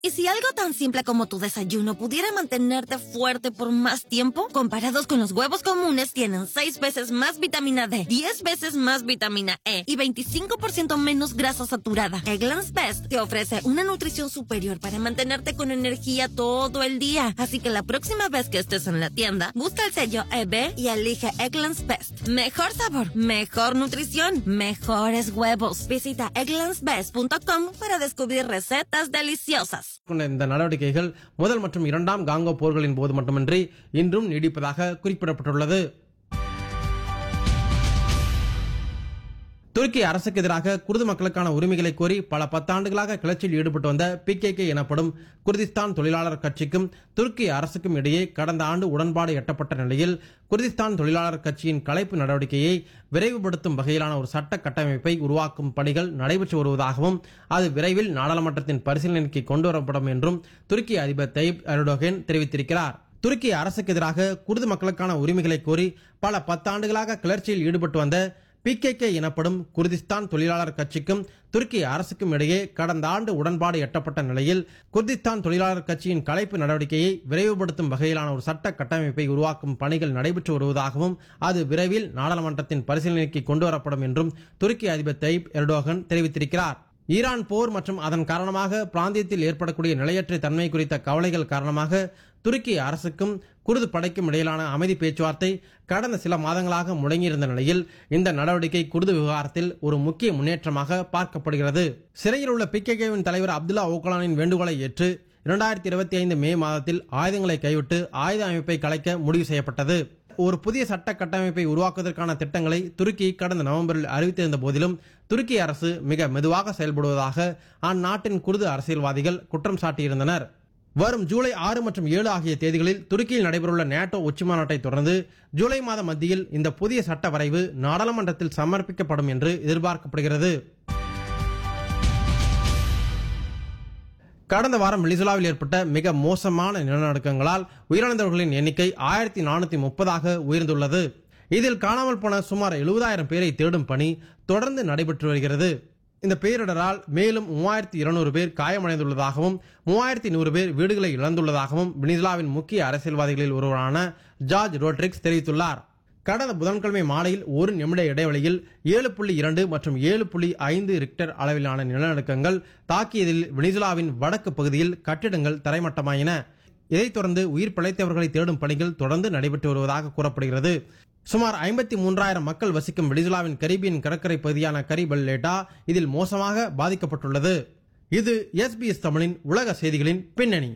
¿Y si algo tan simple como tu desayuno pudiera mantenerte fuerte por más tiempo? Comparados con los huevos comunes, tienen 6 veces más vitamina D, 10 veces más vitamina E y 25% menos grasa saturada. Eggland's Best te ofrece una nutrición superior para mantenerte con energía todo el día. Así que la próxima vez que estés en la tienda, busca el sello EB y elige Eggland's Best. Mejor sabor, mejor nutrición, mejores huevos. Visita egglandsbest.com para descubrir recetas deliciosas. கொண்ட இந்த நடவடிக்கைகள் முதல் மற்றும் இரண்டாம் Congo போர்களின் போது மட்டுமின்றி இன்றும் நீடிப்பதாக குறிப்பிடப்பட்டுள்ளது துருக்கி அரசுக்கு எதிராக குர்து மக்களுக்கான உரிமைகளை கோரி பல பத்தாண்டுகளாக கிளர்ச்சியில் ஈடுபட்டு வந்த பிகேகே எனப்படும் குர்திஸ்தான் தொழிலாளர் கட்சிக்கும் துருக்கி அரசுக்கும் இடையே கடந்த ஆண்டு உடன்பாடு எட்டப்பட்ட நிலையில் குர்திஸ்தான் தொழிலாளர் கட்சியின் கலைப்பு நடவடிக்கையை விரைவுபடுத்தும் வகையிலான ஒரு சட்ட கட்டமைப்பை உருவாக்கும் பணிகள் நடைபெற்று வருவதாகவும் அது விரைவில் நாடாளுமன்றத்தின் பரிசீலனைக்கு கொண்டுவரப்படும் என்றும் துருக்கி அதிபர் தைப் எர்டோகன் தெரிவித்திருக்கிறார் துருக்கி அரசுக்கு எதிராக குர்து மக்களுக்கான உரிமைகளை கோரி பல பத்தாண்டுகளாக கிளர்ச்சியில் ஈடுபட்டு வந்த பிகேகே எனப்படும் குர்திஸ்தான் தொழிலாளர் கட்சிக்கும் துருக்கி அரசுக்கும் இடையே கடந்த ஆண்டு உடன்பாடு எட்டப்பட்ட நிலையில் குர்திஸ்தான் தொழிலாளர் கட்சியின் கலைப்பு நடவடிக்கையை விரைவுபடுத்தும் வகையிலான ஒரு சட்ட கட்டமைப்பை உருவாக்கும் பணிகள் நடைபெற்று வருவதாகவும் அது விரைவில் நாடாளுமன்றத்தின் பரிசீலனைக்கு கொண்டுவரப்படும் என்றும் துருக்கி அதிபர் தைப் எர்டோகன் தெரிவித்திருக்கிறார் ஈரான் போர் மற்றும் அதன் காரணமாக பிராந்தியத்தில் ஏற்படக்கூடிய நிலையற்ற தன்மை குறித்த கவலைகள் காரணமாக துருக்கி அரசுக்கும் குர்து படைக்கும் இடையிலான அமைதி பேச்சுவார்த்தை கடந்த சில மாதங்களாக முடங்கியிருந்த நிலையில் இந்த நடவடிக்கை குர்து விவகாரத்தில் ஒரு முக்கிய முன்னேற்றமாக பார்க்கப்படுகிறது சிறையில் உள்ள பிகேகேவின் தலைவர் அப்துல்லா ஓகலானின் வேண்டுகோளை ஏற்று இரண்டாயிரத்தி இருபத்தி ஐந்து மே மாதத்தில் ஆயுதங்களை கைவிட்டு ஆயுத அமைப்பை கலைக்க முடிவு செய்யப்பட்டது ஒரு புதிய சட்ட கட்டமைப்பை உருவாக்குவதற்கான திட்டங்களை துருக்கி கடந்த நவம்பரில் அறிவித்திருந்த போதிலும் துருக்கி அரசு மிக மெதுவாக செயல்படுவதாக அந்நாட்டின் குர்து அரசியல்வாதிகள் குற்றம் சாட்டியிருந்தனர் வரும் ஜூலை ஆறு மற்றும் ஏழு ஆகிய தேதிகளில் துருக்கியில் நடைபெறவுள்ள நேட்டோ உச்சிமாநாட்டை தொடர்ந்து ஜூலை மாத மத்தியில் இந்த புதிய சட்ட வரைவு நாடாளுமன்றத்தில் சமர்ப்பிக்கப்படும் என்று எதிர்பார்க்கப்படுகிறது கடந்த வாரம் வெனிசுலாவில் ஏற்பட்ட மிக மோசமான நிலநடுக்கங்களால் உயிரிழந்தவர்களின் எண்ணிக்கை ஆயிரத்தி நானூத்தி முப்பதாக உயர்ந்துள்ளது இதில் காணாமல் போன சுமார் எழுபதாயிரம் பேரை தேடும் பணி தொடர்ந்து நடைபெற்று வருகிறது இந்த பேரிடரால் மேலும் மூவாயிரத்தி இருநூறு பேர் காயமடைந்துள்ளதாகவும் மூவாயிரத்தி நூறு பேர் வீடுகளை இழந்துள்ளதாகவும் வெனிசுலாவின் முக்கிய அரசியல்வாதிகளில் ஒருவரான ஜார்ஜ் ரோட்ரிக்ஸ் தெரிவித்துள்ளார் கடந்த புதன்கிழமை மாலையில் ஒரு நிமிட இடைவெளியில் ஏழு புள்ளி இரண்டு மற்றும் ஏழு புள்ளி ஐந்து ரிக்டர் அளவிலான நிலநடுக்கங்கள் தாக்கியதில் வெனிசுலாவின் வடக்கு பகுதியில் கட்டிடங்கள் தரைமட்டமாயின இதைத் தொடர்ந்து உயிர் பிழைத்தவர்களை தேடும் பணிகள் தொடர்ந்து நடைபெற்று வருவதாக கூறப்படுகிறது சுமார் ஐம்பத்தி மூன்றாயிரம் மக்கள் வசிக்கும் வெனிசுலாவின் கரீபியன் கடற்கரை பகுதியான கரிபல்லேட்டா இதில் மோசமாக பாதிக்கப்பட்டுள்ளது இது எஸ்பிஎஸ் தமிழின் உலக செய்திகளின் பின்னணி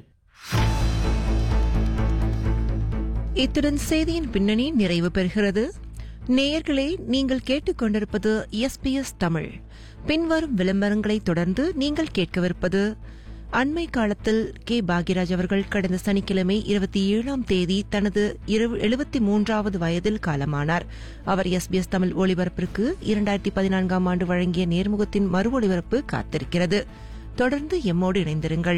இத்துடன் செய்தியின் பின்னணி நிறைவு பெறுகிறது நேயர்களே நீங்கள் கேட்டுக்கொண்டிருப்பது எஸ்பிஎஸ் தமிழ் பின்வரும் விளம்பரங்களை தொடர்ந்து நீங்கள் கேட்கவிருப்பது அண்மை காலத்தில் கே பாக்யராஜ் அவர்கள் கடந்த சனிக்கிழமை இருபத்தி ஏழாம் தேதி தனது எழுபத்தி மூன்றாவது வயதில் காலமானார் அவர் எஸ்பிஎஸ் தமிழ் ஒளிபரப்பிற்கு இரண்டாயிரத்தி பதினான்காம் ஆண்டு வழங்கிய நேர்முகத்தின் மறு ஒளிபரப்பு காத்திருக்கிறது தொடர்ந்து எம்மோடு இணைந்திருங்கள்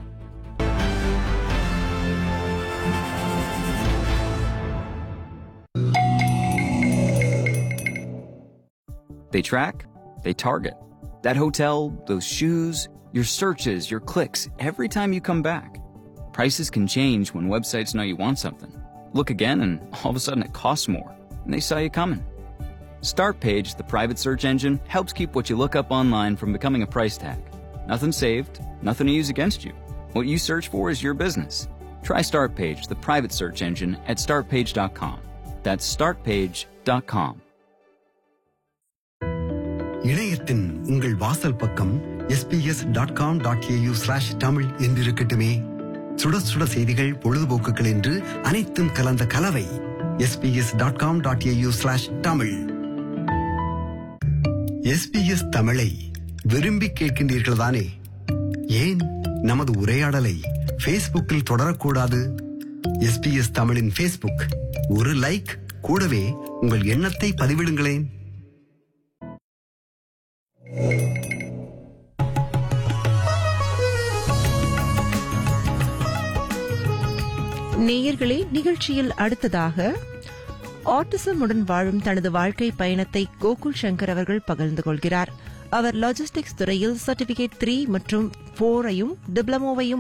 They track, they target. That hotel, those shoes, your searches, your clicks, every time you come back. Prices can change when websites know you want something. Look again, and all of a sudden it costs more, and they saw you coming. StartPage, the private search engine, helps keep what you look up online from becoming a price tag. Nothing saved, nothing to use against you. What you search for is your business. Try StartPage, the private search engine, at startpage.com. That's startpage.com. இணையத்தின் உங்கள் வாசல் பக்கம் SBS dot com dot AU slash Tamil என்றிருக்கட்டுமே சுட சுட செய்திகள் பொழுதுபோக்குகள் என்று அனைத்தும் கலந்த கலவை SBS dot com dot AU slash Tamil SBS தமிழை விரும்பி கேட்கின்றீர்கள் தானே ஏன் நமது உரையாடலை ஃபேஸ்புக்கில் தொடரக்கூடாது எஸ்பிஎஸ் தமிழின் ஃபேஸ்புக் ஒரு லைக் கூடவே உங்கள் எண்ணத்தை பதிவிடுங்களேன் நேயர்களே நிகழ்ச்சியில் அடுத்ததாக ஆட்டிசமுடன் வாழும் தனது வாழ்க்கை பயணத்தை கோகுல் சங்கர் அவர்கள் பகிர்ந்து கொள்கிறார் அவர் லாஜிஸ்டிக்ஸ் துறையில் சர்டிபிகேட் த்ரீ மற்றும் ஃபோரையும் டிப்ளமோவையும்